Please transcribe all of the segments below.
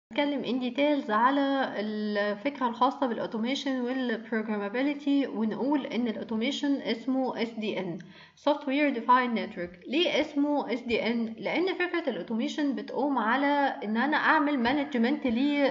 نتكلم in details على الفكرة الخاصة بالautomation والprogrammability ونقول إن الautomation اسمه SDN Software Defined Network ليه اسمه SDN؟ لأن فكرة الautomation بتقوم على إن أنا أعمل management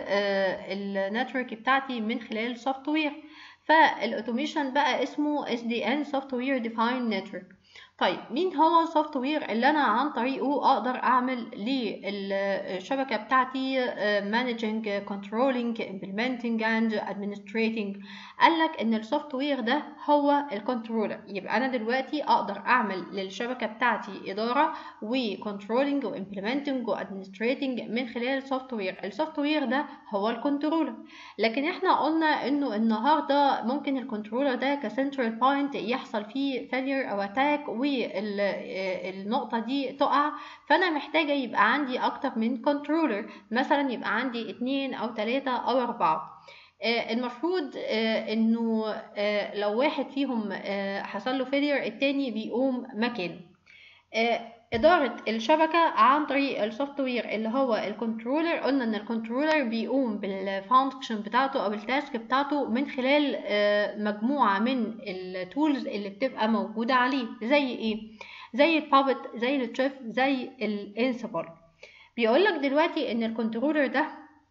للنتورك بتاعتي من خلال سوفت وير فالautomation بقى اسمه SDN Software Defined Network طيب مين هو السوفت وير اللي انا عن طريقه اقدر اعمل للشبكه بتاعتي مانجنج كنترولينج implementing and administrating قال لك ان السوفت وير ده هو الكنترولر يبقى انا دلوقتي اقدر اعمل للشبكه بتاعتي اداره وكنترولينج وامبلمنتنج وادمنستريتنج من خلال السوفت وير السوفت وير ده هو الكنترولر لكن احنا قلنا انه النهارده ممكن الكنترولر ده كسنترال بوينت يحصل فيه فيلير او اتاك والنقطة دي تقع فأنا محتاجة يبقى عندي أكتر من كنترولر مثلا يبقى عندي اتنين أو تلاتة أو أربعة المفروض انه لو واحد فيهم حصل له فيلير التاني بيقوم مكانه إدارة الشبكة عن طريق السوفت وير اللي هو الكنترولر قلنا إن الكنترولر بيقوم بالفانكشن بتاعته أو التاسك بتاعته من خلال مجموعة من التولز اللي بتبقى موجودة عليه زي إيه؟ زي البابت زي التريف زي الانسبل بيقولك دلوقتي إن الكنترولر ده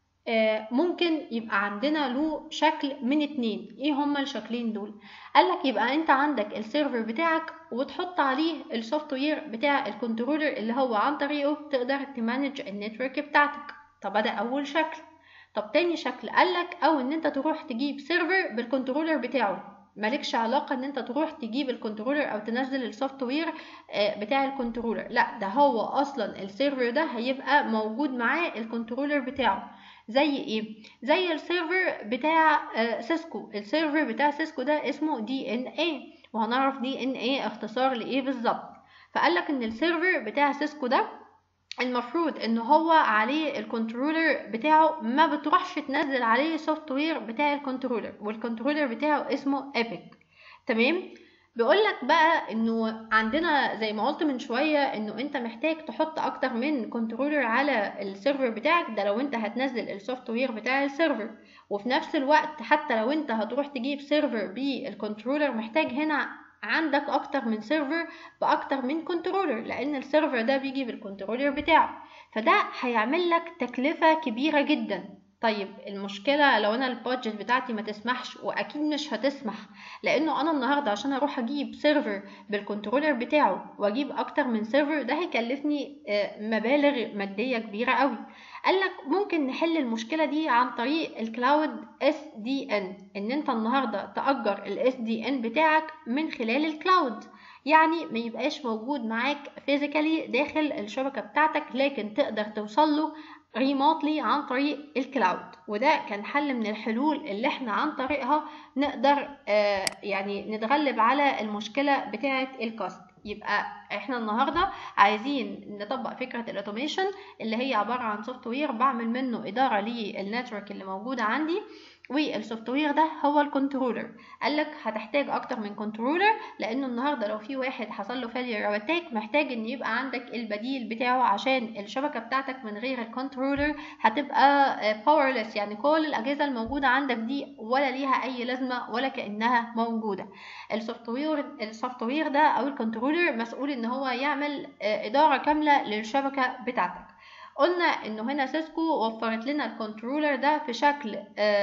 ممكن يبقى عندنا له شكل من اتنين ايه هما الشكلين دول قالك يبقى انت عندك السيرفر بتاعك وتحط عليه السوفت وير بتاع الكنترولر اللي هو عن طريقه تقدر تمانج النتورك بتاعتك طب ده اول شكل طب تاني شكل قالك او ان انت تروح تجيب سيرفر بالكنترولر بتاعه مالكش علاقة ان انت تروح تجيب الكنترولر او تنزل السوفت وير بتاع الكنترولر لا ده هو اصلا السيرفر ده هيبقى موجود معاه الكنترولر بتاعه زي ايه زي السيرفر بتاع سيسكو السيرفر بتاع سيسكو ده اسمه دي ان اي وهنعرف دي ان اي اختصار لايه بالظبط فقال لك ان السيرفر بتاع سيسكو ده المفروض ان هو عليه الكنترولر بتاعه ما بتروحش تنزل عليه سوفت وير بتاع الكنترولر والكنترولر بتاعه اسمه ايبك تمام بيقول لك بقى انه عندنا زي ما قلت من شويه انه انت محتاج تحط اكتر من كنترولر على السيرفر بتاعك ده لو انت هتنزل السوفت وير بتاع السيرفر وفي نفس الوقت حتى لو انت هتروح تجيب سيرفر بالكنترولر محتاج هنا عندك اكتر من سيرفر باكتر من كنترولر لان السيرفر ده بيجي بالكنترولر بتاعه فده هيعمل لك تكلفه كبيره جدا طيب المشكلة لو أنا البادجت بتاعتي ما تسمحش وأكيد مش هتسمح لأنه أنا النهاردة عشان أروح أجيب سيرفر بالكنترولر بتاعه وأجيب أكتر من سيرفر ده هيكلفني مبالغ مادية كبيرة قوي قالك ممكن نحل المشكلة دي عن طريق الكلاود اس دي ان ان انت النهاردة تأجر الاس دي ان بتاعك من خلال الكلاود يعني ما يبقاش موجود معاك فيزيكالي داخل الشبكة بتاعتك لكن تقدر توصله ريموتلي عن طريق الكلاود وده كان حل من الحلول اللي احنا عن طريقها نقدر آه يعني نتغلب على المشكله بتاعه الكاست يبقى احنا النهارده عايزين نطبق فكره الاوتوميشن اللي هي عباره عن سوفت وير بعمل منه اداره للنتورك اللي موجوده عندي والسوفت وير ده هو الكنترولر قال لك هتحتاج اكتر من كنترولر لانه النهارده لو في واحد حصل له فيلير او اتاك محتاج ان يبقى عندك البديل بتاعه عشان الشبكه بتاعتك من غير الكنترولر هتبقى باورلس يعني كل الاجهزه الموجوده عندك دي ولا ليها اي لازمه ولا كانها موجوده السوفت وير السوفت وير ده او الكنترولر مسؤول ان هو يعمل اداره كامله للشبكه بتاعتك قلنا انه هنا سيسكو وفرت لنا الكنترولر ده في شكل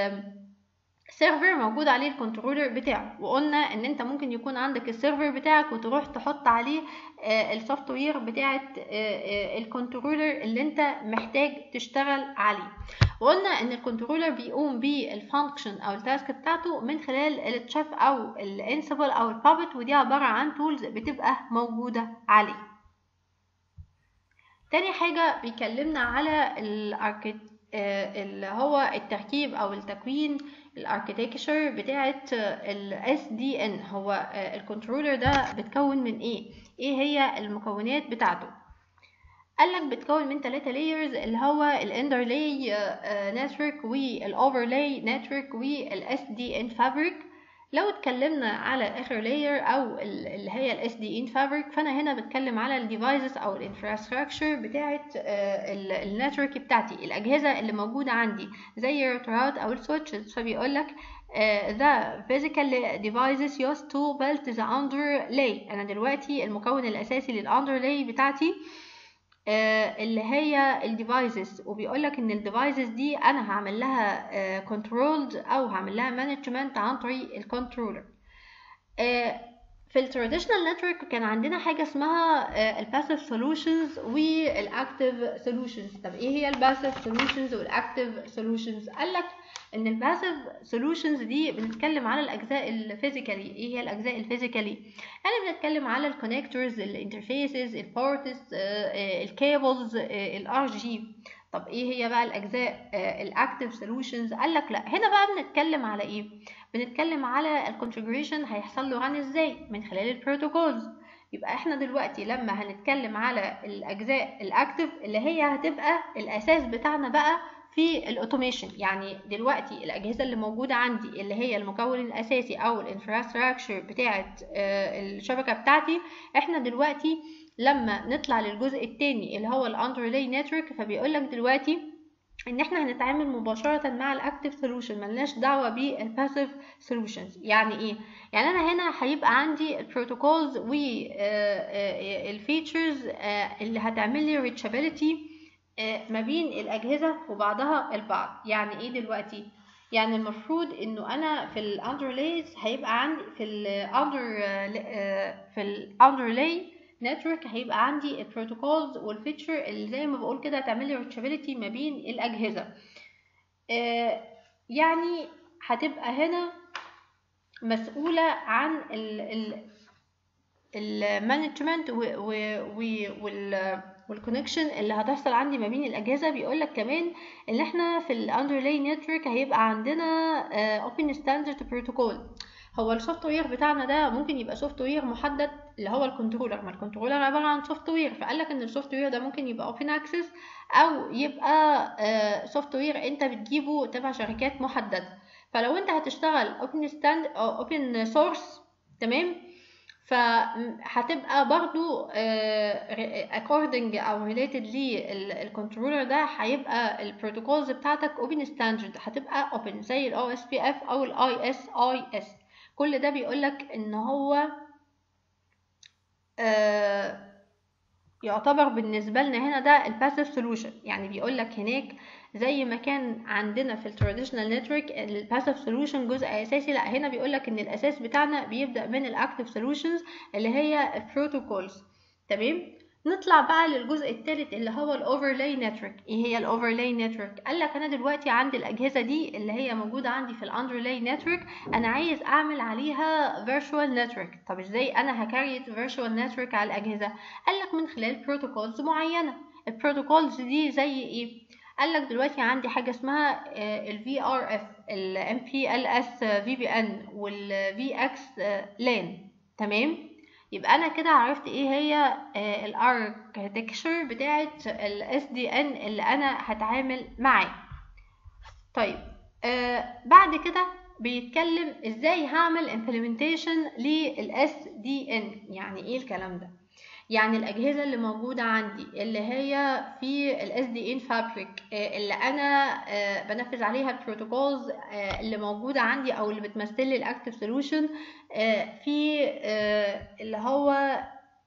سيرفر موجود عليه الكنترولر بتاعه وقلنا ان انت ممكن يكون عندك السيرفر بتاعك وتروح تحط عليه السوفت وير بتاعه الكنترولر اللي انت محتاج تشتغل عليه وقلنا ان الكنترولر بيقوم بالفانكشن او التاسك بتاعته من خلال التشيف او الانسبل او البابت ودي عباره عن تولز بتبقى موجوده عليه تاني حاجة بيكلمنا على الاركت اللي هو التركيب او التكوين الاركتكتشر بتاعه الاس دي ان هو الكنترولر ده بتكون من ايه ايه هي المكونات بتاعته قالك بتكون من ثلاثة لايرز اللي هو الاندرلاي نتورك والاوفرلاي نتورك والاس دي ان فابريك لو اتكلمنا على اخر لاير او اللي هي الاس دي ان فابريك فانا هنا بتكلم على الديفايسز او الانفراستراكشر بتاعه النتورك بتاعتي الاجهزه اللي موجوده عندي زي الراوترات او السويتشز فبيقول لك the physical devices used to build the underlay انا دلوقتي المكون الاساسي للاندرلاي بتاعتي اللي هي الديفايسز وبيقول لك ان الديفايسز دي انا هعمل لها كنترولد او هعمل لها مانجمنت عن طريق الكنترولر في التراديشنال نتورك كان عندنا حاجه اسمها الباسيف سولوشنز والاكتيف سولوشنز طب ايه هي الباسيف سولوشنز والاكتيف سولوشنز قال لك ان الباسيف سولوشنز دي بنتكلم على الاجزاء الفيزيكالي ايه هي الاجزاء الفيزيكالي يعني بنتكلم على الكونكتورز الانترفيسز البورتس الكيبلز الار جي طب ايه هي بقى الاجزاء الاكتيف سولوشنز قال لك لا هنا بقى بنتكلم على ايه بنتكلم على الكونفيجريشن هيحصل له ران ازاي من خلال البروتوكولز يبقى احنا دلوقتي لما هنتكلم على الاجزاء الاكتيف اللي هي هتبقى الاساس بتاعنا بقى في الاوتوميشن يعني دلوقتي الاجهزه اللي موجوده عندي اللي هي المكون الاساسي او الانفراستراكشر بتاعه الشبكه بتاعتي احنا دلوقتي لما نطلع للجزء الثاني اللي هو الاندرلاي نتورك فبيقول لك دلوقتي ان احنا هنتعامل مباشره مع الاكتيف سولوشن ملناش دعوه بالباسيف سولوشنز يعني ايه يعني انا هنا هيبقى عندي البروتوكولز والفيتشرز اللي هتعمل لي ريتشابيليتي ما بين الاجهزه وبعضها البعض يعني ايه دلوقتي يعني المفروض انه انا في الاندرلايز هيبقى عندي في الاندر في الاندرلاي نتورك هيبقى عندي البروتوكولز والفيتشر اللي زي ما بقول كده هتعمل لي ريتشابيليتي ما بين الاجهزه يعني هتبقى هنا مسؤوله عن المانجمنت وال والكونكشن اللي هتحصل عندي ما بين الاجهزه بيقول لك كمان ان احنا في الاندرلاي نتورك هيبقى عندنا اوبن ستاندرد بروتوكول هو السوفت وير بتاعنا ده ممكن يبقى سوفت وير محدد اللي هو الكنترولر ما الكنترولر عباره عن سوفت وير فقال لك ان السوفت وير ده ممكن يبقى اوبن اكسس او يبقى سوفت وير انت بتجيبه تبع شركات محدده فلو انت هتشتغل اوبن ستاند او اوبن سورس تمام فهتبقى برضو according او related للكنترولر ده هيبقى البروتوكولز بتاعتك open standard هتبقى open زي ال OSPF او ال ISIS كل ده بيقولك ان هو يعتبر بالنسبة لنا هنا ده الباسيف سولوشن يعني بيقولك هناك زي ما كان عندنا في التراديشنال نتورك الباسيف سولوشن جزء اساسي لا هنا بيقول لك ان الاساس بتاعنا بيبدا من الاكتيف سولوشنز اللي هي البروتوكولز تمام نطلع بقى للجزء الثالث اللي هو الاوفرلاي نتورك ايه هي الاوفرلاي نتورك قال لك انا دلوقتي عندي الاجهزه دي اللي هي موجوده عندي في الاندرلاي نتورك انا عايز اعمل عليها فيرتشوال نتورك طب ازاي انا هكريت فيرتشوال نتورك على الاجهزه قال لك من خلال بروتوكولز معينه البروتوكولز دي زي ايه قال لك دلوقتي عندي حاجه اسمها ال VRF ال MPLS VPN وال VX LAN تمام يبقى انا كده عرفت ايه هي الاركتكشر بتاعه ال SDN اللي انا هتعامل معاه طيب آه بعد كده بيتكلم ازاي هعمل implementation لل SDN يعني ايه الكلام ده يعني الأجهزة اللي موجودة عندي اللي هي في ال SDN Fabric اللي أنا بنفذ عليها البروتوكولز اللي موجودة عندي أو اللي بتمثل لي الأكتف سولوشن في اللي هو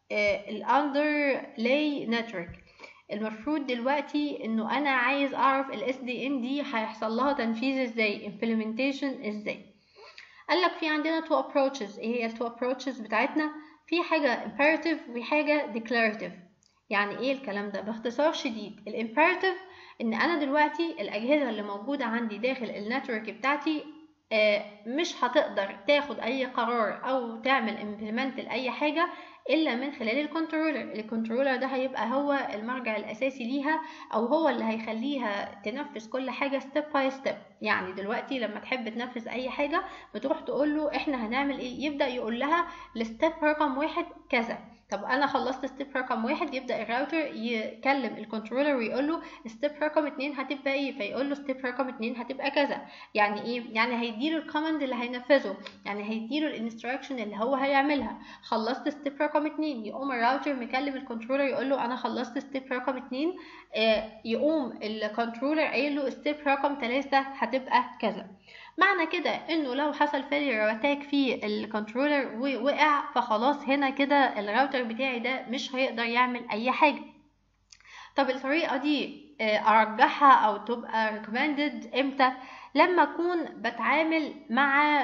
الأندر لاي نتورك المفروض دلوقتي انه انا عايز اعرف ال SDN دي هيحصل لها تنفيذ ازاي implementation ازاي قال لك في عندنا two approaches ايه هي ال two approaches بتاعتنا في حاجة imperative وفي حاجة declarative يعني ايه الكلام ده باختصار شديد الامبيراتيف ان انا دلوقتي الاجهزة اللي موجودة عندي داخل النتورك بتاعتي مش هتقدر تاخد اي قرار او تعمل implement لاي حاجة الا من خلال الكنترولر الكنترولر ده هيبقى هو المرجع الاساسي ليها او هو اللي هيخليها تنفذ كل حاجه ستيب باي ستيب يعني دلوقتي لما تحب تنفذ اي حاجه بتروح تقول له احنا هنعمل ايه يبدا يقول لها الستيب رقم واحد كذا طب انا خلصت ستيب رقم واحد يبدا الراوتر يكلم الكنترولر ويقول له ستيب رقم اتنين هتبقى ايه فيقول له ستيب رقم اتنين هتبقى كذا يعني ايه يعني هيديله الكوماند اللي هينفذه يعني هيديله الانستراكشن اللي هو هيعملها خلصت ستيب رقم اتنين يقوم الراوتر مكلم الكنترولر يقول له انا خلصت ستيب رقم اتنين آه يقوم الكنترولر قايل له ستيب رقم تلاتة هتبقى كذا معنى كده انه لو حصل فيلير اتاك في الكنترولر ووقع فخلاص هنا كده الراوتر بتاعي ده مش هيقدر يعمل اي حاجه طب الطريقه دي ارجحها او تبقى recommended امتى لما اكون بتعامل مع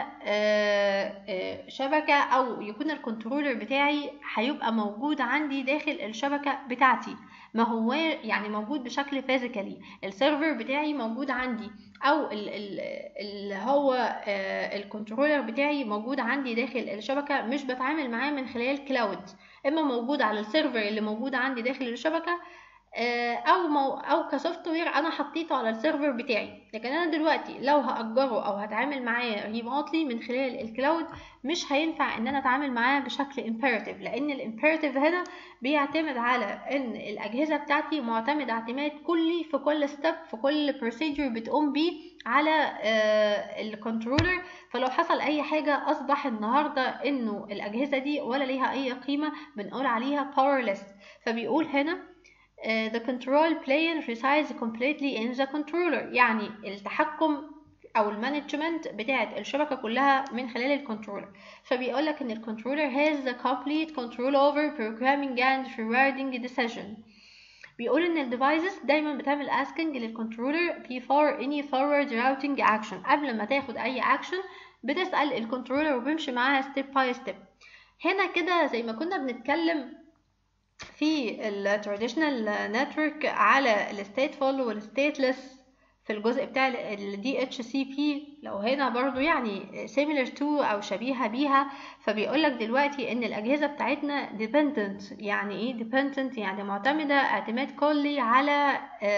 شبكه او يكون الكنترولر بتاعي هيبقى موجود عندي داخل الشبكه بتاعتي ما هو يعني موجود بشكل فيزيكالي السيرفر بتاعي موجود عندي او اللي هو الكنترولر بتاعي موجود عندي داخل الشبكه مش بتعامل معاه من خلال كلاود اما موجود على السيرفر اللي موجود عندي داخل الشبكه او مو او كسوفت وير انا حطيته على السيرفر بتاعي لكن انا دلوقتي لو هاجره او هتعامل معاه ريموتلي من خلال الكلاود مش هينفع ان انا اتعامل معاه بشكل امبيراتيف لان الامبيراتيف هنا بيعتمد على ان الاجهزه بتاعتي معتمده اعتماد كلي في كل ستيب في كل بروسيجر بتقوم بيه على الكنترولر فلو حصل اي حاجه اصبح النهارده انه الاجهزه دي ولا ليها اي قيمه بنقول عليها powerless فبيقول هنا Uh, the control plane resides completely in the controller يعني التحكم او المانجمنت بتاعت الشبكه كلها من خلال الكنترولر فبيقول لك ان الكنترولر has the complete control over programming and forwarding decision بيقول ان الديفايسز دايما بتعمل asking للكنترولر before any forward routing action قبل ما تاخد اي action بتسال الكنترولر وبيمشي معاها step by step هنا كده زي ما كنا بنتكلم في التراديشنال نتورك على الستيتفول والستيتلس في الجزء بتاع ال DHCP لو هنا برضو يعني similar to أو شبيهة بيها فبيقولك دلوقتي إن الأجهزة بتاعتنا dependent يعني إيه dependent يعني معتمدة اعتماد كلي على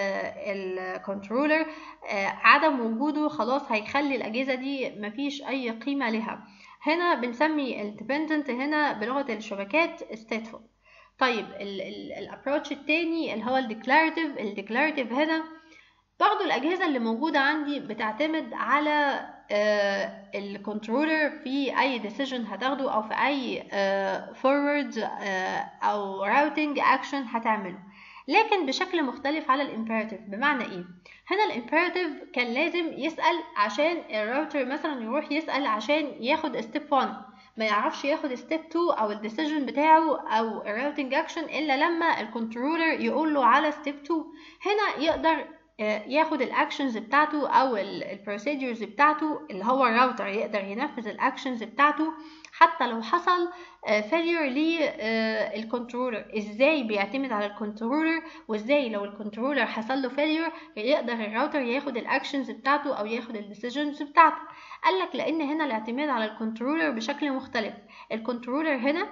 الكنترولر عدم وجوده خلاص هيخلي الأجهزة دي مفيش أي قيمة لها هنا بنسمي ال dependent هنا بلغة الشبكات stateful طيب الابروتش التاني اللي هو الديكلاريتيف الديكلاريتيف هنا برضو الأجهزة اللي موجودة عندي بتعتمد على الكنترولر في أي decision هتاخده أو في أي forward أو routing action هتعمله لكن بشكل مختلف على الامبيراتيف بمعنى ايه هنا الامبيراتيف كان لازم يسأل عشان الراوتر مثلا يروح يسأل عشان ياخد ستيب 1 ما يعرفش ياخد ستيب 2 او الديسيجن بتاعه او الراوتنج اكشن الا لما الكنترولر يقول له على ستيب 2 هنا يقدر ياخد الاكشنز بتاعته او البروسيدجرز بتاعته اللي هو الراوتر يقدر ينفذ الاكشنز بتاعته حتى لو حصل فيلير للكنترولر ازاي بيعتمد على الكنترولر وازاي لو الكنترولر حصل له فيلير يقدر الراوتر ياخد الاكشنز بتاعته او ياخد الديسيجنز بتاعته قال لك لان هنا الاعتماد على الكنترولر بشكل مختلف الكنترولر هنا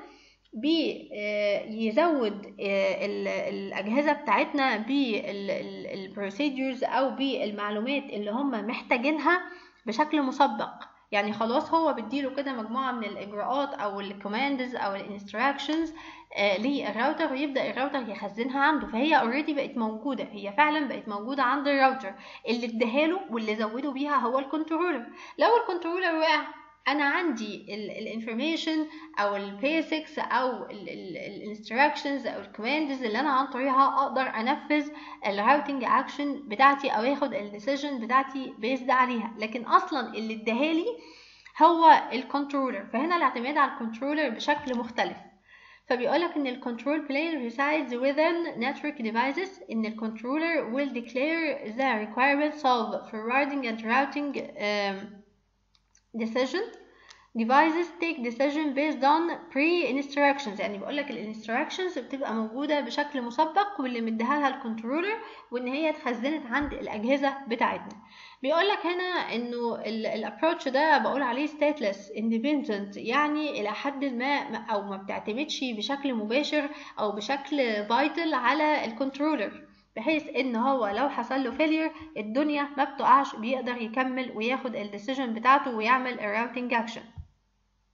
بيزود الأجهزة بتاعتنا بالبروسيدجرز أو بالمعلومات اللي هم محتاجينها بشكل مسبق يعني خلاص هو بيديله كده مجموعة من الإجراءات أو الكوماندز أو الانستراكشنز للراوتر ويبدأ الراوتر يخزنها عنده فهي اوريدي بقت موجودة هي فعلا بقت موجودة عند الراوتر اللي اداهاله واللي زوده بيها هو الكنترولر لو الكنترولر وقع انا عندي الانفورميشن او البيسكس او الانستراكشنز او الكوماندز اللي انا عن طريقها اقدر انفذ الراوتنج اكشن بتاعتي او اخد الديسيجن بتاعتي بيزد عليها لكن اصلا اللي اداهالي هو الكنترولر فهنا الاعتماد على الكنترولر بشكل مختلف فبيقولك ان الكنترول plane resides within network devices ان الكنترولر will declare the requirements of forwarding and routing um, decision devices take decision based on pre-instructions يعني بيقول لك الانستراكشنز بتبقى موجودة بشكل مسبق واللي مديها لها الكنترولر وان هي اتخزنت عند الاجهزة بتاعتنا بيقول لك هنا انه الابروتش ده بقول عليه stateless independent يعني الى حد ما او ما بتعتمدش بشكل مباشر او بشكل vital على الكنترولر بحيث ان هو لو حصل له فيلير الدنيا ما بتقعش بيقدر يكمل وياخد الديسيجن بتاعته ويعمل الراوتنج اكشن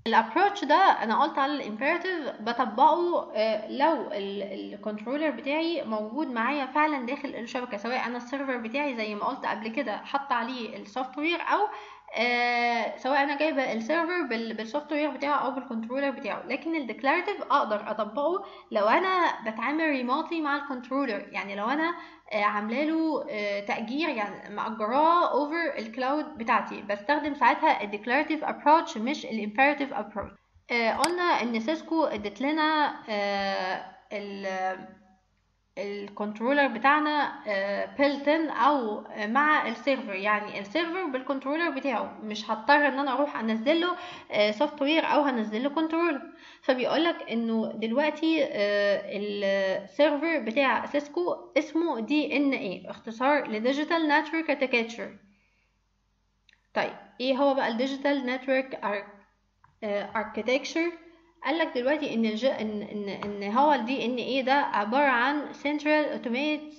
الابروتش ده انا قلت على الامبيراتيف بطبقه آه، لو الكنترولر بتاعي موجود معايا فعلا داخل الشبكه سواء انا السيرفر بتاعي زي ما قلت قبل كده حط عليه السوفت وير او آه سواء انا جايبه السيرفر بالسوفت وير بتاعه او بالكنترولر بتاعه لكن الديكلاراتيف اقدر اطبقه لو انا بتعامل ريموتلي مع الكنترولر يعني لو انا آه عامله له آه تاجير يعني مأجراه اوفر الكلاود بتاعتي بستخدم ساعتها الديكلاراتيف ابروتش مش الامبيراتيف ابروتش آه قلنا ان سيسكو ادت لنا آه ال الكنترولر بتاعنا بيلتن او مع السيرفر يعني السيرفر بالكنترولر بتاعه مش هضطر ان انا اروح انزل له سوفت وير او هنزل له كنترولر فبيقول لك انه دلوقتي السيرفر بتاع سيسكو اسمه دي ان اي اختصار لديجيتال نتورك اركتكتشر طيب ايه هو بقى الديجيتال نتورك اركتكتشر قال لك دلوقتي ان الج... ان ان ان هو الدي ان ايه ده عباره عن central automate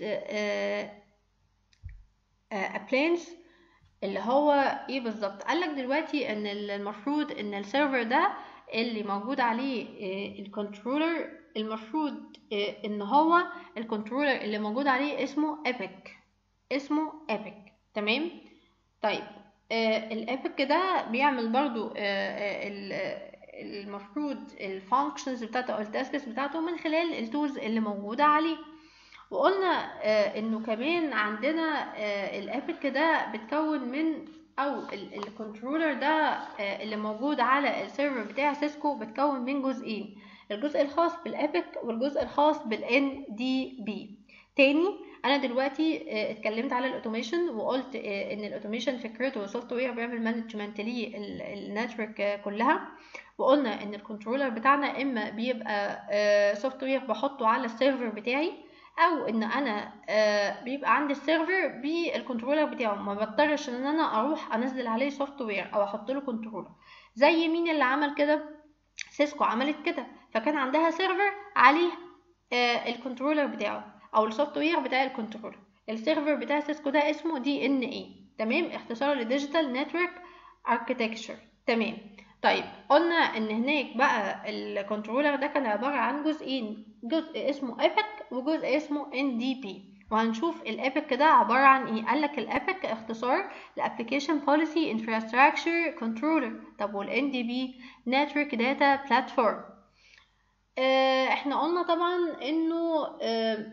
appliance اللي هو ايه بالظبط قال لك دلوقتي ان المفروض ان السيرفر ده اللي موجود عليه الكنترولر المفروض ان هو الكنترولر اللي موجود عليه اسمه epic اسمه epic تمام طيب الابيك ده بيعمل برضو المفروض الفانكشنز بتاعته او التاسكس بتاعته من خلال التولز اللي موجوده عليه وقلنا آه انه كمان عندنا آه الابيك ده بتكون من او الكنترولر ده آه اللي موجود على السيرفر بتاع سيسكو بتكون من جزئين الجزء الخاص بالابيك والجزء الخاص بالان دي بي تاني انا دلوقتي اتكلمت على الاوتوميشن وقلت ان الاوتوميشن فكرته سوفت وير بيعمل مانجمنت للنتورك كلها وقلنا ان الكنترولر بتاعنا اما بيبقى سوفت وير بحطه على السيرفر بتاعي او ان انا بيبقى عندي السيرفر بالكنترولر بتاعه ما بضطرش ان انا اروح انزل عليه سوفت وير او احط له كنترولر زي مين اللي عمل كده سيسكو عملت كده فكان عندها سيرفر عليه الكنترولر بتاعه او السوفت وير بتاع الكنترولر السيرفر بتاع سيسكو ده اسمه دي ان اي تمام اختصار لديجيتال نتورك اركتكتشر تمام طيب قلنا ان هناك بقى الكنترولر ده كان عباره عن جزئين جزء اسمه ايبك وجزء اسمه ان دي بي وهنشوف الابيك ده عباره عن ايه قال لك الابيك اختصار لابلكيشن بوليسي انفراستراكشر كنترولر طب والان دي بي نتورك داتا بلاتفورم احنا قلنا طبعا انه اه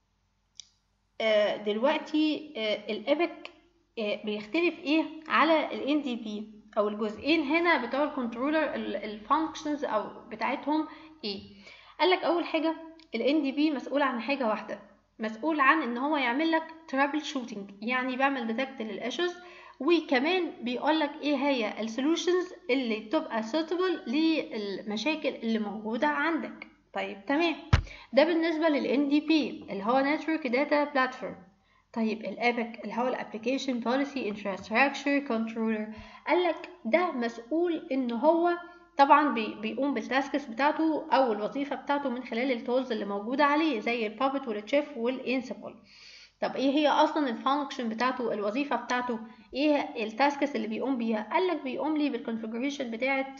اه دلوقتي اه الابيك بيختلف ايه على الان دي بي او الجزئين هنا بتوع الكنترولر الفانكشنز او بتاعتهم ايه قال لك اول حاجه الان دي بي مسؤول عن حاجه واحده مسؤول عن ان هو يعمل لك ترابل شوتنج يعني بيعمل ديتكت للايشوز وكمان بيقول لك ايه هي السولوشنز اللي تبقى suitable للمشاكل اللي موجوده عندك طيب تمام ده بالنسبه للان دي بي اللي هو نتورك داتا بلاتفورم طيب الابك اللي هو الابلكيشن بوليسي انفراستراكشر كنترولر قال لك ده مسؤول ان هو طبعا بي بيقوم بالتاسكس بتاعته او الوظيفه بتاعته من خلال التولز اللي موجوده عليه زي البابت والتشيف والانسبل طب ايه هي اصلا الفانكشن بتاعته الوظيفه بتاعته ايه التاسكس اللي بيقوم بيها قال لك بيقوم لي بالكونفيجريشن بتاعه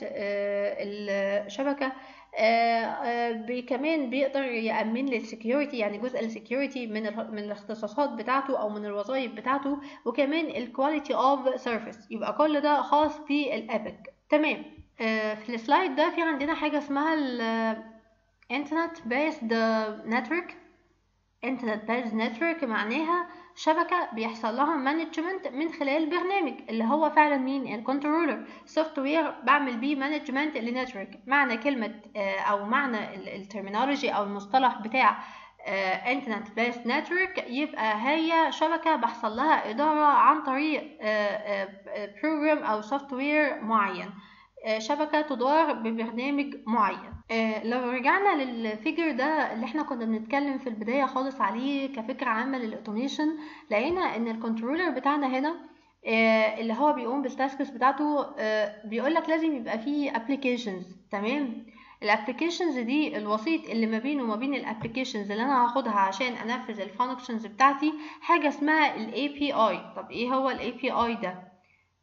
الشبكه بي كمان بيقدر يأمن لي السكيورتي يعني جزء السكيورتي من من الاختصاصات بتاعته او من الوظائف بتاعته وكمان الكواليتي اوف سيرفيس يبقى كل ده خاص بالابك تمام في السلايد ده في عندنا حاجه اسمها الانترنت بيسد نتورك انترنت بيسد نتورك معناها شبكه بيحصل لها مانجمنت من خلال برنامج اللي هو فعلا مين الكنترولر سوفت وير بعمل بيه مانجمنت لنتورك معنى كلمه او معنى الترمينولوجي او المصطلح بتاع انترنت بيس نتورك يبقى هي شبكه بحصل لها اداره عن طريق بروجرام او سوفت وير معين شبكه تدار ببرنامج معين لو رجعنا للفيجر ده اللي احنا كنا بنتكلم في البدايه خالص عليه كفكره عامه للاوتوميشن لقينا ان الكنترولر بتاعنا هنا اللي هو بيقوم بالتاسكس بتاعته بيقول لك لازم يبقى فيه ابلكيشنز تمام الابلكيشنز دي الوسيط اللي ما بينه وما بين الابلكيشنز اللي انا هاخدها عشان انفذ الفانكشنز بتاعتي حاجه اسمها الاي بي اي طب ايه هو الاي بي اي ده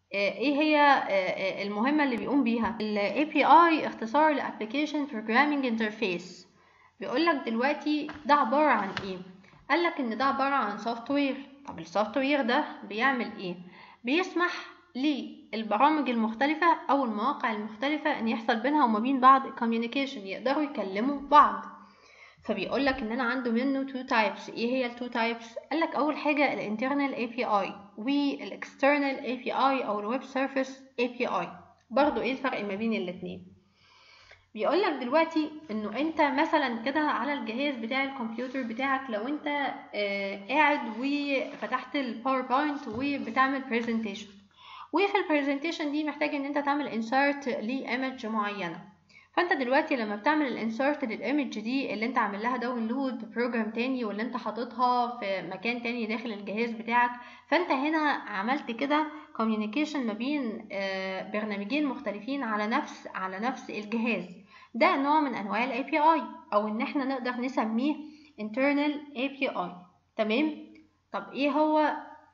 ايه هي المهمة اللي بيقوم بيها ال API اختصار ل Application Programming Interface بيقولك دلوقتي ده عبارة عن ايه قالك ان ده عبارة عن سوفت وير طب السوفت وير ده بيعمل ايه بيسمح للبرامج المختلفة او المواقع المختلفة ان يحصل بينها وما بين بعض communication يقدروا يكلموا بعض فبيقول لك ان انا عنده منه تو تايبس ايه هي التو تايبس قال لك اول حاجه الانترنال اي بي اي والاكسترنال اي بي اي او الويب سيرفيس اي بي اي برضو ايه الفرق ما بين الاثنين بيقول لك دلوقتي انه انت مثلا كده على الجهاز بتاع الكمبيوتر بتاعك لو انت آه قاعد وفتحت الباوربوينت وبتعمل برزنتيشن وفي البرزنتيشن دي محتاج ان انت تعمل انسرت لايمج معينه فانت دلوقتي لما بتعمل الانسرت للايمج دي اللي انت عامل لها داونلود ببروجرام تاني واللي انت حاططها في مكان تاني داخل الجهاز بتاعك فانت هنا عملت كده كوميونيكيشن ما بين برنامجين مختلفين على نفس على نفس الجهاز ده نوع من انواع الاي بي اي او ان احنا نقدر نسميه internal API تمام طب ايه هو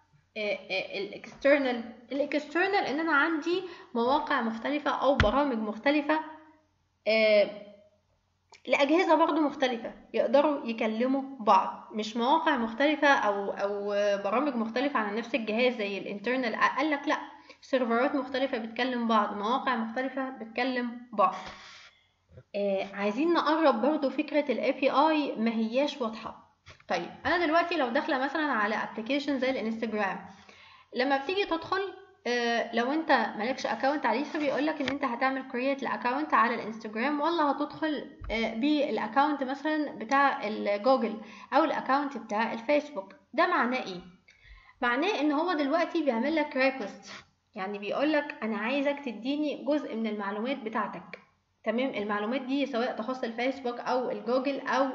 الاكسترنال الاكسترنال ان انا عندي مواقع مختلفة او برامج مختلفة آه لأجهزة برضو مختلفة يقدروا يكلموا بعض مش مواقع مختلفة أو أو برامج مختلفة على نفس الجهاز زي الانترنال قال لك لأ سيرفرات مختلفة بتكلم بعض مواقع مختلفة بتكلم بعض آه عايزين نقرب برضو فكرة ال API ما هياش واضحة طيب أنا دلوقتي لو داخلة مثلا على ابلكيشن زي الانستجرام لما بتيجي تدخل لو انت مالكش اكونت عليه فبيقولك ان انت هتعمل كرييت لاكونت على الانستجرام ولا هتدخل بالاكونت مثلا بتاع الجوجل او الاكونت بتاع الفيسبوك ده معناه ايه معناه ان هو دلوقتي بيعمل لك ريكوست يعني بيقولك انا عايزك تديني جزء من المعلومات بتاعتك تمام المعلومات دي سواء تخص الفيسبوك او الجوجل او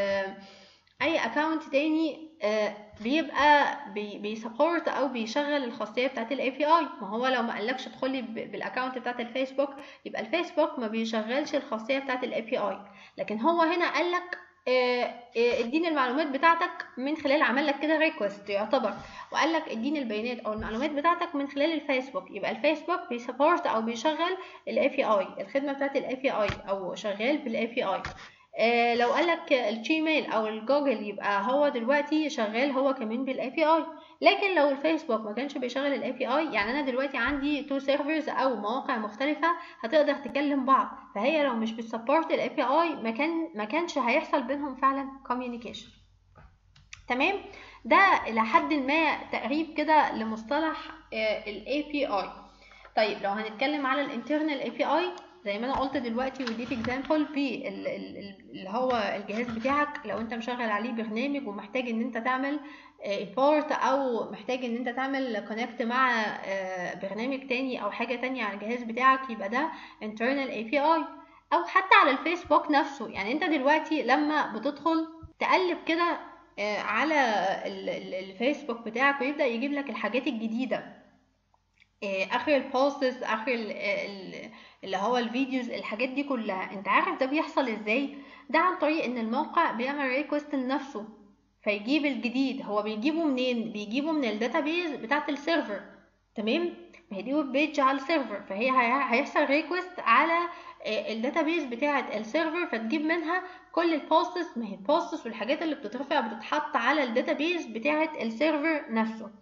اي اكونت تاني بيبقى بيسبورت او بيشغل الخاصيه بتاعت الاي بي اي ما هو لو ما قالكش ادخلي بالاكونت بتاعت الفيسبوك يبقى الفيسبوك ما بيشغلش الخاصيه بتاعت الاي بي اي لكن هو هنا قالك اديني المعلومات بتاعتك من خلال عمل لك كده ريكوست يعتبر وقال لك اديني البيانات او المعلومات بتاعتك من خلال الفيسبوك يبقى الفيسبوك بيسبورت او بيشغل الاي بي اي الخدمه بتاعت الاي بي اي او شغال بالاي بي اي آه لو قالك الجيميل او الجوجل يبقى هو دلوقتي شغال هو كمان بالاي بي اي لكن لو الفيسبوك ما كانش بيشغل الاي بي اي يعني انا دلوقتي عندي تو سيرفرز او مواقع مختلفه هتقدر تكلم بعض فهي لو مش بتسبورت الاي بي اي ما كان ما كانش هيحصل بينهم فعلا كوميونيكيشن تمام ده الى حد ما تقريب كده لمصطلح الاي بي اي طيب لو هنتكلم على الانترنال اي بي اي زي ما انا قلت دلوقتي وديت اكزامبل في اللي هو الجهاز بتاعك لو انت مشغل عليه برنامج ومحتاج ان انت تعمل امبورت او محتاج ان انت تعمل كونكت مع برنامج تاني او حاجه تانية على الجهاز بتاعك يبقى ده internal API او حتى على الفيسبوك نفسه يعني انت دلوقتي لما بتدخل تقلب كده على الفيسبوك بتاعك ويبدا يجيب لك الحاجات الجديده اخر البوستس اخر اللي هو الفيديوز الحاجات دي كلها انت عارف ده بيحصل ازاي ده عن طريق ان الموقع بيعمل ريكوست لنفسه فيجيب الجديد هو بيجيبه منين بيجيبه من الداتابيز بتاعه السيرفر تمام ما هي دي ويب بيج على السيرفر فهي هيحصل ريكوست على الداتابيز بتاعه السيرفر فتجيب منها كل البوستس ما هي البوستس والحاجات اللي بتترفع بتتحط على الداتابيز بتاعه السيرفر نفسه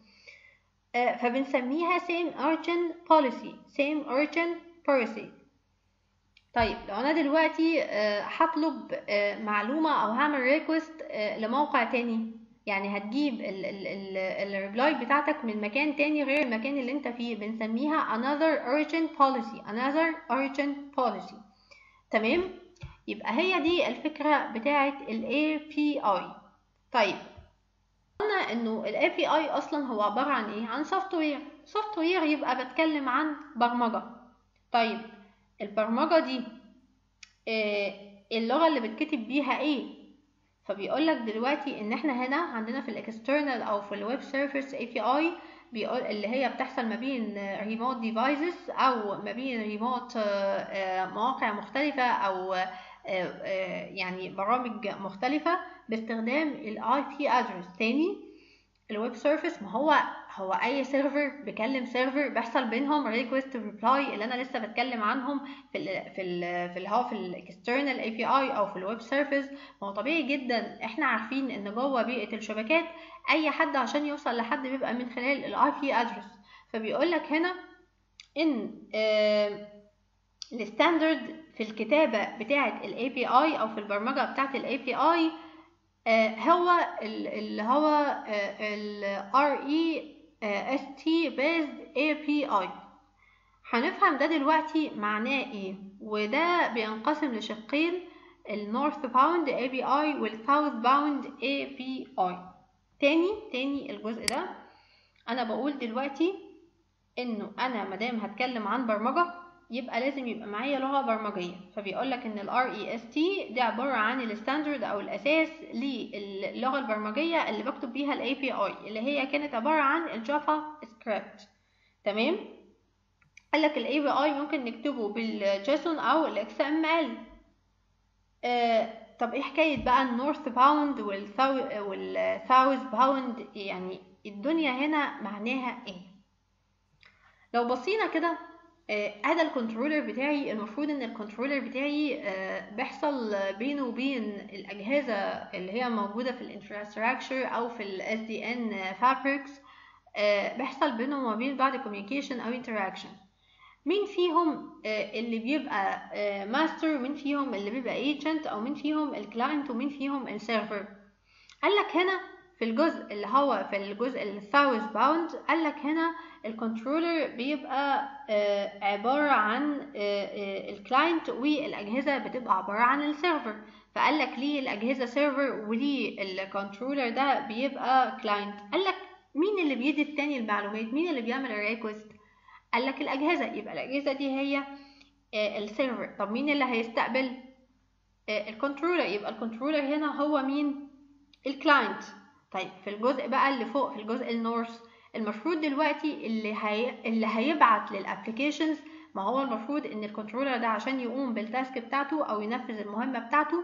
فبنسميها same origin policy same origin policy طيب لو انا دلوقتي هطلب معلومة او هعمل ريكوست لموقع تاني يعني هتجيب الريبلاي بتاعتك من مكان تاني غير المكان اللي انت فيه بنسميها another origin policy another origin policy تمام يبقى هي دي الفكرة بتاعت ال API طيب قلنا انه ال API اصلا هو عبارة عن ايه عن سوفت وير سوفت وير يبقى بتكلم عن برمجة طيب البرمجة دي إيه اللغة اللي بتكتب بيها ايه فبيقولك دلوقتي ان احنا هنا عندنا في الاكسترنال او في الويب سيرفيس اي بي اي بيقول اللي هي بتحصل ما بين ريموت ديفايسز او ما بين ريموت مواقع مختلفة او يعني برامج مختلفة باستخدام الاي بي ادرس تاني الويب سيرفيس ما هو هو اي سيرفر بيكلم سيرفر بيحصل بينهم ريكوست ريبلاي اللي انا لسه بتكلم عنهم في ال في ال في اللي هو في الاكسترنال اي بي اي او في الويب سيرفيس ما هو طبيعي جدا احنا عارفين ان جوه بيئه الشبكات اي حد عشان يوصل لحد بيبقى من خلال الاي بي ادرس فبيقول لك هنا ان الستاندرد في الكتابه بتاعه الاي بي اي او في البرمجه بتاعه الاي بي اي هو اللي هو ال RE ST based API هنفهم ده دلوقتي معناه ايه وده بينقسم لشقين ال Northbound API وال Southbound API تاني تاني الجزء ده انا بقول دلوقتي انه انا مادام هتكلم عن برمجه يبقى لازم يبقى معايا لغة برمجية فبيقول لك ان ال REST دي عبارة عن الستاندرد او الاساس للغة البرمجية اللي بكتب بيها ال API اللي هي كانت عبارة عن الجافا سكريبت تمام قال لك ال API ممكن نكتبه بالجيسون او ال XML آه طب ايه حكاية بقى النورث باوند والساوث باوند يعني الدنيا هنا معناها ايه لو بصينا كده هذا الكنترولر بتاعي المفروض ان الكنترولر بتاعي بيحصل بينه وبين الاجهزه اللي هي موجوده في الانفراستراكشر او في الاس دي ان فابريكس بيحصل بينهم وبين بعض كوميونيكيشن او انتراكشن مين فيهم اللي بيبقى ماستر ومين فيهم اللي بيبقى ايجنت او مين فيهم الكلاينت ومين فيهم السيرفر قال لك هنا في الجزء اللي هو في الجزء الساوث باوند قال لك هنا الكنترولر بيبقى عبارة عن الكلاينت والأجهزة بتبقى عبارة عن السيرفر فقال لك ليه الأجهزة سيرفر وليه الكنترولر ده بيبقى كلاينت قال لك مين اللي بيدي التاني المعلومات مين اللي بيعمل الريكوست قال لك الأجهزة يبقى الأجهزة دي هي السيرفر طب مين اللي هيستقبل الكنترولر يبقى الكنترولر هنا هو مين الكلاينت طيب في الجزء بقى اللي فوق في الجزء النورث المفروض دلوقتي اللي هي اللي هيبعت للابلكيشنز ما هو المفروض ان الكنترولر ده عشان يقوم بالتاسك بتاعته او ينفذ المهمه بتاعته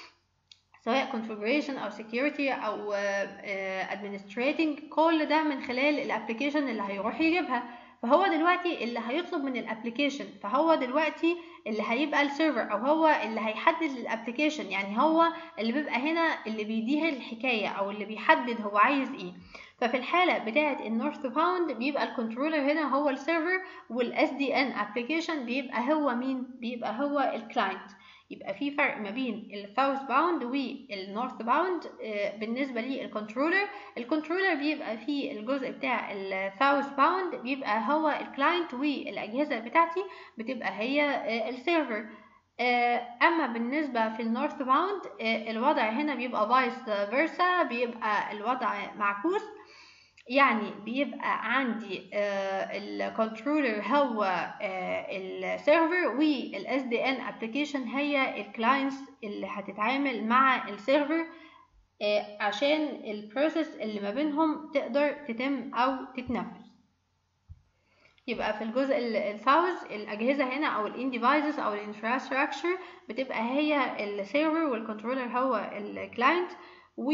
سواء configuration او security او uh, administrating كل ده من خلال الابلكيشن اللي هيروح يجيبها فهو دلوقتي اللي هيطلب من الابلكيشن فهو دلوقتي اللي هيبقى السيرفر او هو اللي هيحدد الابلكيشن يعني هو اللي بيبقى هنا اللي بيديه الحكايه او اللي بيحدد هو عايز ايه ففي الحالة بتاعة النورث باوند بيبقى الكنترولر هنا هو السيرفر والاس دي ان ابلكيشن بيبقى هو مين بيبقى هو الكلاينت يبقى في فرق ما بين الساوث باوند والنورث باوند بالنسبه للكنترولر الكنترولر بيبقى في الجزء بتاع الساوث باوند بيبقى هو الكلاينت والاجهزه بتاعتي بتبقى هي السيرفر اما بالنسبه في النورث باوند الوضع هنا بيبقى فايس فيرسا بيبقى الوضع معكوس يعني بيبقى عندي الكنترولر هو السيرفر والاس دي ان ابلكيشن هي الكلاينتس اللي هتتعامل مع السيرفر عشان البروسيس اللي ما بينهم تقدر تتم او تتنفذ يبقى في الجزء الساوث الاجهزه هنا او الان ديفايسز او الانفراستراكشر بتبقى هي السيرفر والكنترولر هو الكلاينت و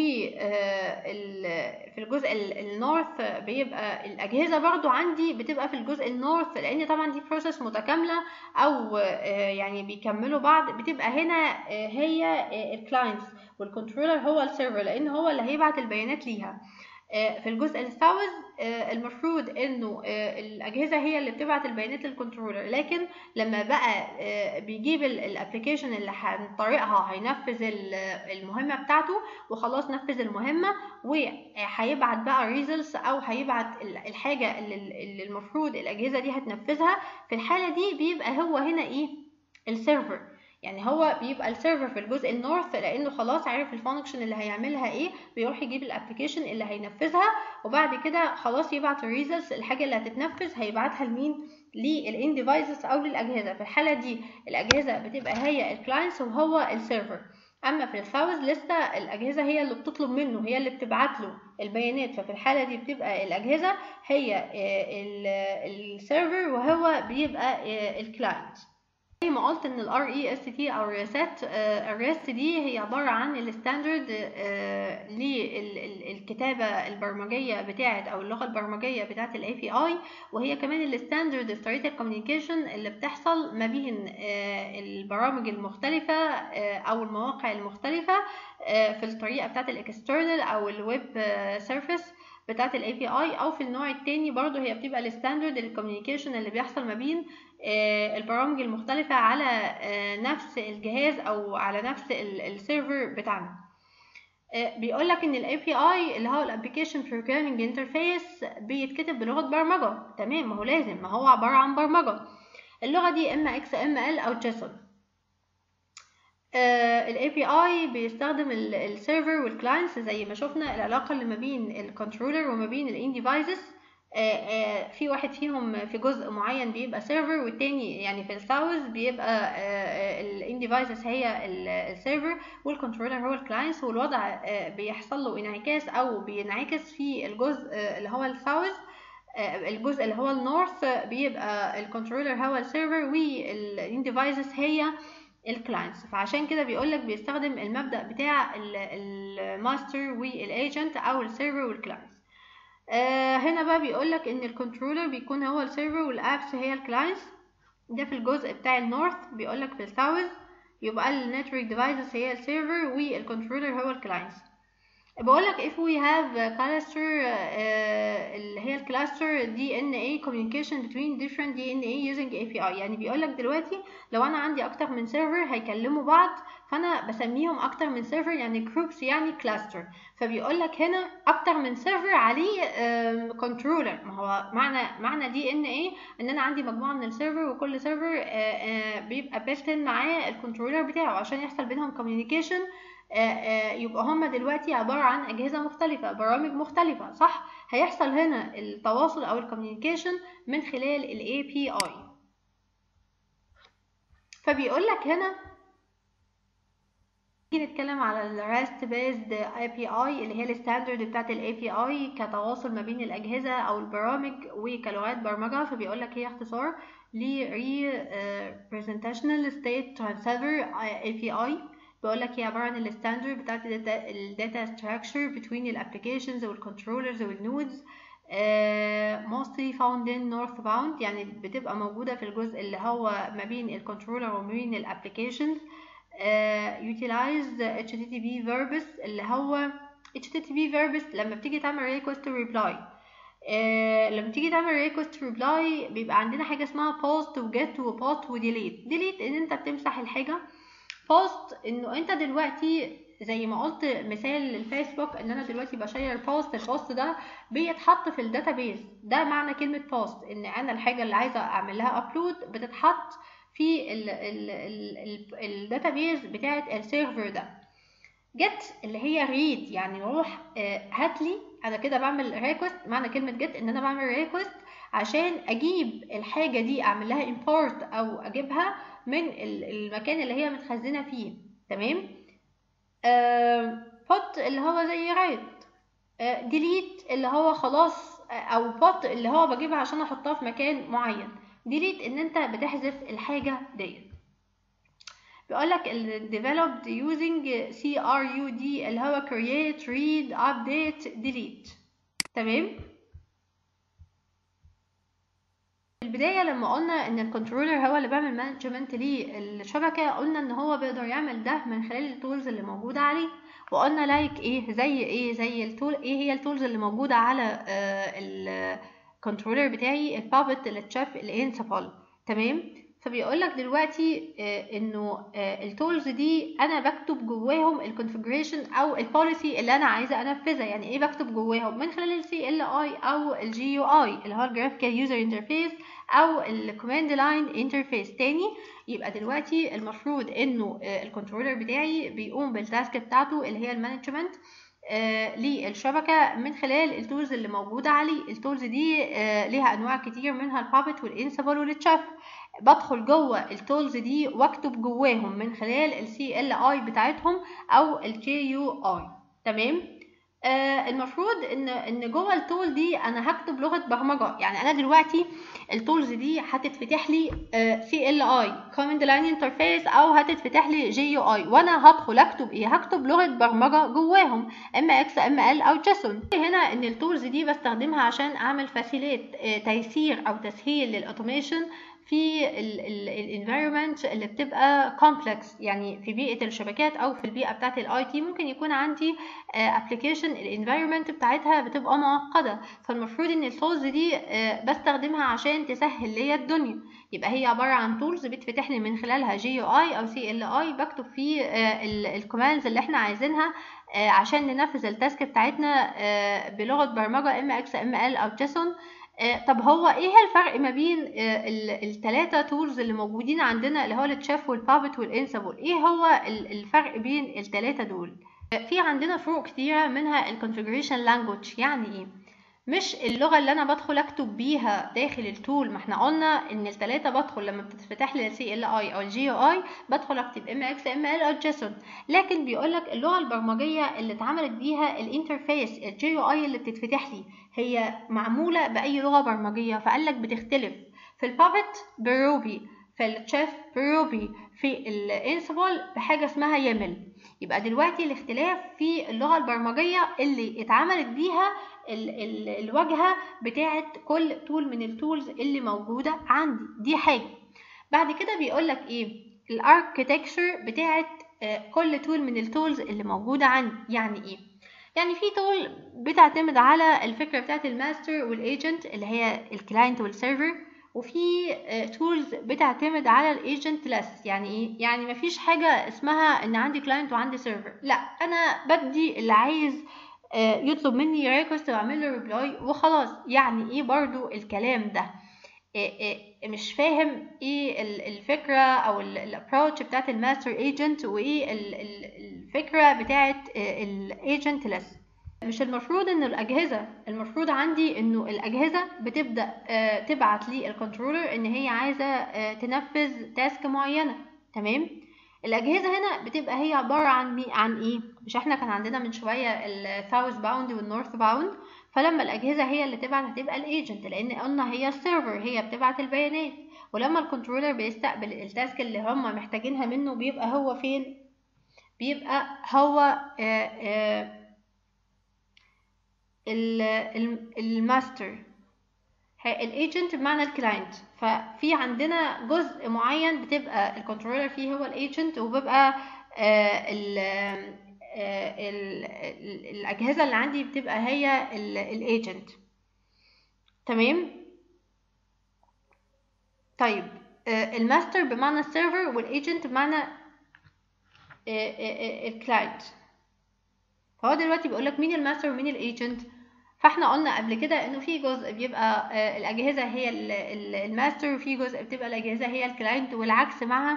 في الجزء النورث بيبقى الاجهزه برضو عندي بتبقى في الجزء النورث لان طبعا دي بروسيس متكامله او يعني بيكملوا بعض بتبقى هنا هي الكلاينتس والكنترولر هو السيرفر لان هو اللي هيبعت البيانات ليها في الجزء الساوث المفروض انه الاجهزه هي اللي بتبعت البيانات للكنترولر لكن لما بقى بيجيب الابلكيشن اللي عن طريقها هينفذ المهمه بتاعته وخلاص نفذ المهمه وهيبعت بقى ريزلتس او هيبعت الحاجه اللي المفروض الاجهزه دي هتنفذها في الحاله دي بيبقى هو هنا ايه السيرفر يعني هو بيبقى السيرفر في الجزء النورث لانه خلاص عارف الفانكشن اللي هيعملها ايه بيروح يجيب الابلكيشن اللي هينفذها وبعد كده خلاص يبعت الريزلتس الحاجه اللي هتتنفذ هيبعتها لمين للان ديفايسز او للاجهزه في الحاله دي الاجهزه بتبقى هي الكلاينتس وهو السيرفر اما في الساوث لسه الاجهزه هي اللي بتطلب منه هي اللي بتبعت له البيانات ففي الحاله دي بتبقى الاجهزه هي السيرفر وهو بيبقى الكلاينت زي ما قلت ان الار اي اس تي او الريسات الريست دي هي عباره عن الستاندرد للكتابه البرمجيه بتاعه او اللغه البرمجيه بتاعه الاي بي اي وهي كمان الستاندرد في طريقه الكوميونيكيشن اللي بتحصل ما بين البرامج المختلفه او المواقع المختلفه في الطريقه بتاعه الاكسترنال او الويب سيرفيس بتاعه الاي بي اي او في النوع التاني برضو هي بتبقى الستاندرد الكوميونيكيشن اللي بيحصل ما بين البرامج المختلفة على نفس الجهاز أو على نفس السيرفر بتاعنا بيقول لك ان الاي بي اي اللي هو الابلكيشن بروجرامينج انترفيس بيتكتب بلغه برمجه تمام ما هو لازم ما هو عباره عن برمجه اللغه دي اما اكس ام ال او جيسون الاي بي اي بيستخدم السيرفر والكلاينتس زي ما شفنا العلاقه اللي ما بين الكنترولر وما بين الان ديفايسز في واحد فيهم في جزء معين بيبقى سيرفر والتاني يعني في الساوث بيبقى الان ديفايسز هي السيرفر والكنترولر هو الكلاينتس والوضع بيحصل له انعكاس او بينعكس في الجزء اللي هو الساوث الجزء اللي هو النورث بيبقى الكنترولر هو السيرفر والان ديفايسز هي الكلاينتس فعشان كده بيقول لك بيستخدم المبدا بتاع الماستر والايجنت او السيرفر والكلاينتس آه هنا بقى بيقول لك ان الكنترولر بيكون هو السيرفر والابس هي الكلاينتس ده في الجزء بتاع النورث بيقول لك في الساوث يبقى النتورك ديفايسز هي السيرفر والكنترولر هو الكلاينتس بقول لك if we have cluster uh, اللي هي الكلاستر DNA communication between different DNA using API يعني بيقول لك دلوقتي لو انا عندي اكتر من سيرفر هيكلموا بعض فانا بسميهم اكتر من سيرفر يعني جروبس يعني كلاستر فبيقول لك هنا اكتر من سيرفر عليه كنترولر ما هو معنى معنى دي ان ايه ان انا عندي مجموعه من السيرفر وكل سيرفر بيبقى بيلتن معاه الكنترولر بتاعه عشان يحصل بينهم كوميونيكيشن يبقى هما دلوقتي عبارة عن أجهزة مختلفة برامج مختلفة صح هيحصل هنا التواصل أو الكوميونيكيشن من خلال ال API فبيقول لك هنا نيجي نتكلم على ال REST based API اللي هي الستاندرد بتاعت ال API كتواصل ما بين الأجهزة أو البرامج وكلغات برمجة فبيقول لك هي اختصار ل Representational State Transfer API بقول لك هي عباره عن الستاندرد بتاعت الداتا ستراكشر between الابلكيشنز والكنترولرز والنودز mostly found in northbound يعني بتبقى موجوده في الجزء اللي هو ما بين الكنترولر وما بين الابلكيشنز utilize HTTP verbs اللي هو HTTP verbs لما بتيجي تعمل request to reply آه لما تيجي تعمل request to reply بيبقى عندنا حاجه اسمها post و get و pot و delete delete ان انت بتمسح الحاجه بوست انه انت دلوقتي زي ما قلت مثال للفيسبوك ان انا دلوقتي بشير بوست البوست ده بيتحط في الداتابيز ده معنى كلمه بوست ان انا الحاجه اللي عايزه اعمل لها ابلود بتتحط في الداتابيز بتاعه السيرفر ده جيت اللي هي ريد يعني روح هات لي انا كده بعمل ريكوست معنى كلمه جيت ان انا بعمل ريكوست عشان اجيب الحاجه دي اعمل لها امبورت او اجيبها من المكان اللي هي متخزنه فيه تمام آه بوت اللي هو زي رايت آه ديليت اللي هو خلاص او بوت اللي هو بجيبها عشان احطها في مكان معين ديليت ان انت بتحذف الحاجه ديت بيقولك ال developed using CRUD اللي هو create read update delete تمام في البداية لما قلنا ان الكنترولر هو اللي بيعمل مانجمنت للشبكة قلنا ان هو بيقدر يعمل ده من خلال التولز اللي موجودة عليه وقلنا لايك ايه زي ايه زي التول ايه هي التولز اللي موجودة على آه الكنترولر بتاعي البابت التشاف الانسبال تمام فبيقول لك دلوقتي آه انه آه التولز دي انا بكتب جواهم الكونفيجريشن او البوليسي اللي انا عايزه انفذها يعني ايه بكتب جواهم من خلال السي ال اي او الجي يو اي اللي هو الجرافيكال يوزر انترفيس او الكوماند لاين انترفيس تاني يبقى دلوقتي المفروض انه آه الكنترولر بتاعي بيقوم بالتاسك بتاعته اللي هي المانجمنت آه للشبكة من خلال التولز اللي موجودة عليه التولز دي آه ليها أنواع كتير منها البابت والإنسبل والتشاف بدخل جوه التولز دي واكتب جواهم من خلال السي ال اي بتاعتهم او الجي يو اي تمام آه المفروض ان ان جوه التول دي انا هكتب لغه برمجه يعني انا دلوقتي التولز دي هتتفتح لي سي ال اي كوماند لاين انترفيس او هتتفتح لي جي يو اي وانا هدخل اكتب ايه هكتب لغه برمجه جواهم ام اكس ام ال او جيسون هنا ان التولز دي بستخدمها عشان اعمل فاسيليت آه تيسير او تسهيل للاوتوميشن في الانفايرمنت اللي بتبقى كومبلكس يعني في بيئه الشبكات او في البيئه بتاعه الاي تي ممكن يكون عندي ابلكيشن الانفايرمنت بتاعتها بتبقى معقده فالمفروض ان التولز دي بستخدمها عشان تسهل ليا الدنيا يبقى هي عباره عن تولز بتفتح لي من خلالها جي يو اي او سي ال اي بكتب فيه الكوماندز اللي احنا عايزينها عشان ننفذ التاسك بتاعتنا بلغه برمجه ام اكس ام ال او جيسون طب هو ايه الفرق ما بين الثلاثه تولز اللي موجودين عندنا اللي هو التشاف والبابت والانسابل ايه هو الفرق بين الثلاثه دول في عندنا فروق كتيره منها الكونفيجريشن لانجوج يعني ايه مش اللغه اللي انا بدخل اكتب بيها داخل التول ما احنا قلنا ان الثلاثه بدخل لما بتتفتح لي السي ال اي او الجي او اي بدخل اكتب ام اكس ام ال او جيسون لكن بيقول لك اللغه البرمجيه اللي اتعملت بيها الانترفيس الجي او اي اللي بتتفتح لي هي معموله باي لغه برمجيه فقال لك بتختلف في البابت بروبي في التشيف بروبي في الانسبل بحاجه اسمها يمل يبقى دلوقتي الاختلاف في اللغه البرمجيه اللي اتعملت بيها ال ال الواجهه بتاعه كل تول من التولز اللي موجوده عندي دي حاجه بعد كده بيقول لك ايه الاركتكتشر بتاعه كل تول من التولز اللي موجوده عندي يعني ايه يعني في تول بتعتمد على الفكره بتاعه الماستر والايجنت اللي هي الكلاينت والسيرفر وفي تولز بتعتمد على الايجنت لس يعني ايه يعني مفيش حاجه اسمها ان عندي كلاينت وعندي سيرفر لا انا بدي اللي عايز يطلب مني ريكوست واعمل له ريبلاي وخلاص يعني ايه برضو الكلام ده مش فاهم ايه الفكره او الابروتش بتاعت الماستر ايجنت وايه الفكره بتاعت الايجنت لس مش المفروض ان الاجهزه المفروض عندي انه الاجهزه بتبدا تبعت لي الكنترولر ان هي عايزه تنفذ تاسك معينه تمام الاجهزه هنا بتبقى هي عباره عن مي عن ايه مش احنا كان عندنا من شويه الساوث باوند والنورث باوند فلما الاجهزه هي اللي تبعت هتبقى الايجنت لان قلنا هي السيرفر هي بتبعت البيانات ولما الكنترولر بيستقبل التاسك اللي هم محتاجينها منه بيبقى هو فين بيبقى هو آآ آآ الماستر الايجنت بمعنى الكلاينت ففي عندنا جزء معين بتبقى الكنترولر فيه هو الايجنت وبيبقى ال ال الاجهزه اللي عندي بتبقى هي الايجنت تمام طيب الماستر بمعنى السيرفر والايجنت بمعنى الكلاينت فهو دلوقتي بيقول لك مين الماستر ومين الايجنت فاحنا قلنا قبل كده انه في جزء بيبقى الاجهزه هي الماستر وفي جزء بتبقى الاجهزه هي الكلاينت والعكس مع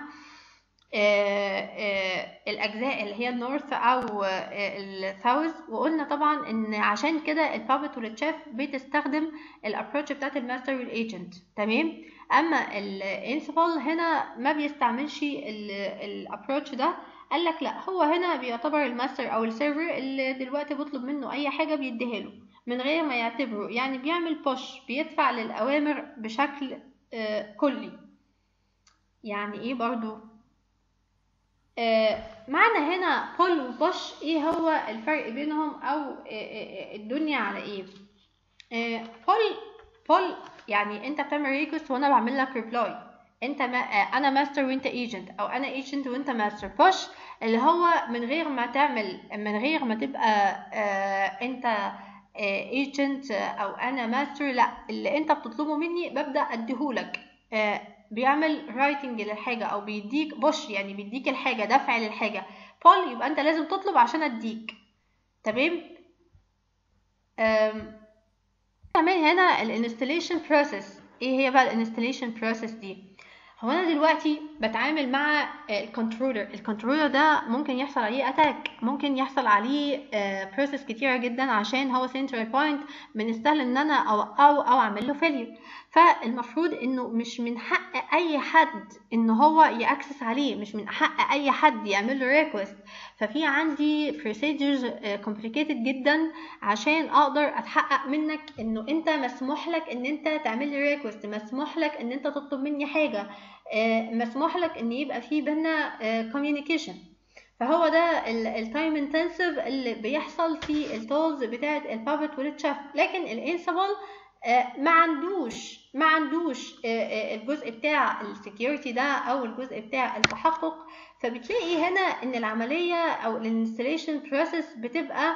الاجزاء اللي هي النورث او الساوث وقلنا طبعا ان عشان كده البابت والتشاف بتستخدم الابروتش بتاعت الماستر والايجنت تمام اما الانسبل هنا ما بيستعملش الابروتش ده قال لك لا هو هنا بيعتبر الماستر او السيرفر اللي دلوقتي بطلب منه اي حاجه بيديها له من غير ما يعتبره يعني بيعمل بوش بيدفع للاوامر بشكل آه كلي يعني ايه برضو آه معنى هنا بول وبوش ايه هو الفرق بينهم او آه الدنيا على ايه بول بول يعني انت بتعمل ريكوست وانا بعمل لك ريبلاي انت ما انا ماستر وانت ايجنت او انا ايجنت وانت ماستر بوش اللي هو من غير ما تعمل من غير ما تبقى آه انت ايجنت او انا ماستر لا اللي انت بتطلبه مني ببدا اديهولك آه بيعمل رايتنج للحاجه او بيديك بوش يعني بيديك الحاجه دفع للحاجه بول يبقى انت لازم تطلب عشان اديك تمام كمان هنا الانستليشن بروسيس ايه هي بقى الانستليشن بروسيس دي هو انا دلوقتي بتعامل مع الكنترولر الكنترولر ده ممكن يحصل عليه اتاك ممكن يحصل عليه بروسيس كتيره جدا عشان هو سنترال بوينت من السهل ان انا او او او اعمل له فيلير فالمفروض انه مش من حق اي حد ان هو ياكسس عليه مش من حق اي حد يعمل له ريكوست ففي عندي procedures complicated جدا عشان اقدر اتحقق منك انه انت مسموح لك ان انت تعمل لي ريكوست مسموح لك ان انت تطلب مني حاجه مسموح لك ان يبقى في بينا communication فهو ده التايم انتنسيف اللي بيحصل في التولز بتاعه البابت والتشاف لكن الانسبل ما عندوش ما عندوش الجزء بتاع السكيورتي ده او الجزء بتاع التحقق فبتلاقي هنا ان العمليه او الانستليشن بروسيس بتبقى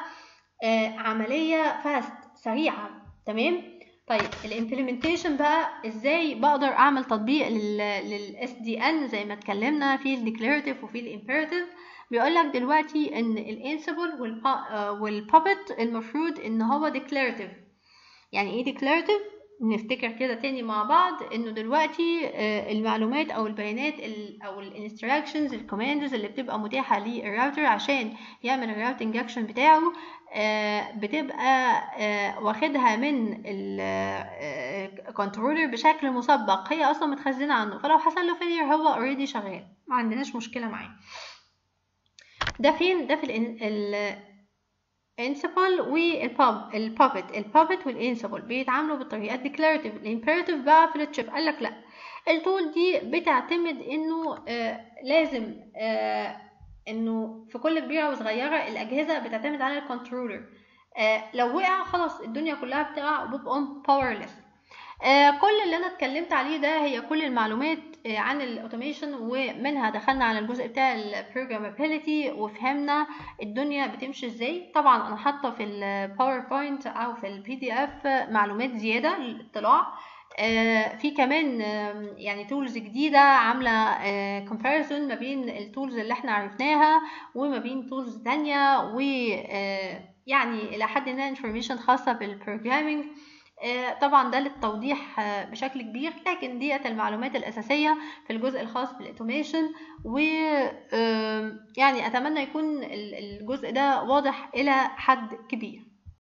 عمليه فاست سريعه تمام طيب الامبلمنتيشن بقى ازاي بقدر اعمل تطبيق للاس دي ان زي ما اتكلمنا في الديكلاراتيف وفي الامبيراتيف بيقول لك دلوقتي ان الانسبل والبابت المفروض ان هو ديكلاراتيف يعني ايه ديكلاراتيف نفتكر كده تاني مع بعض انه دلوقتي المعلومات او البيانات او الانستراكشنز الكوماندز اللي بتبقى متاحه للراوتر عشان يعمل الراوتنج اكشن بتاعه بتبقى واخدها من الكنترولر بشكل مسبق هي اصلا متخزنه عنه فلو حصل له فيلير هو اوريدي شغال ما عندناش مشكله معاه ده فين ده في ال انسبل والباب البابت البابت والانسبل بيتعاملوا بالطريقه الديكلاراتيف الامبيراتيف بقى في التشيب قال لك لا التول دي بتعتمد انه آه لازم آه انه في كل كبيره وصغيره الاجهزه بتعتمد على الكنترولر آه لو وقع خلاص الدنيا كلها بتقع وبيبقوا باورلess آه كل اللي انا اتكلمت عليه ده هي كل المعلومات آه عن الاوتوميشن ومنها دخلنا على الجزء بتاع البروجرامابيلتي وفهمنا الدنيا بتمشي ازاي طبعا انا حاطه في الباوربوينت او في البي دي اف معلومات زياده للاطلاع آه في كمان آه يعني تولز جديدة عاملة كومباريزون ما بين التولز اللي احنا عرفناها وما بين تولز تانية و يعني إلى حد ما انفورميشن خاصة بالبروجرامينج طبعا ده للتوضيح بشكل كبير لكن ديت المعلومات الأساسية في الجزء الخاص بالأوتوميشن و يعني أتمنى يكون الجزء ده واضح إلى حد كبير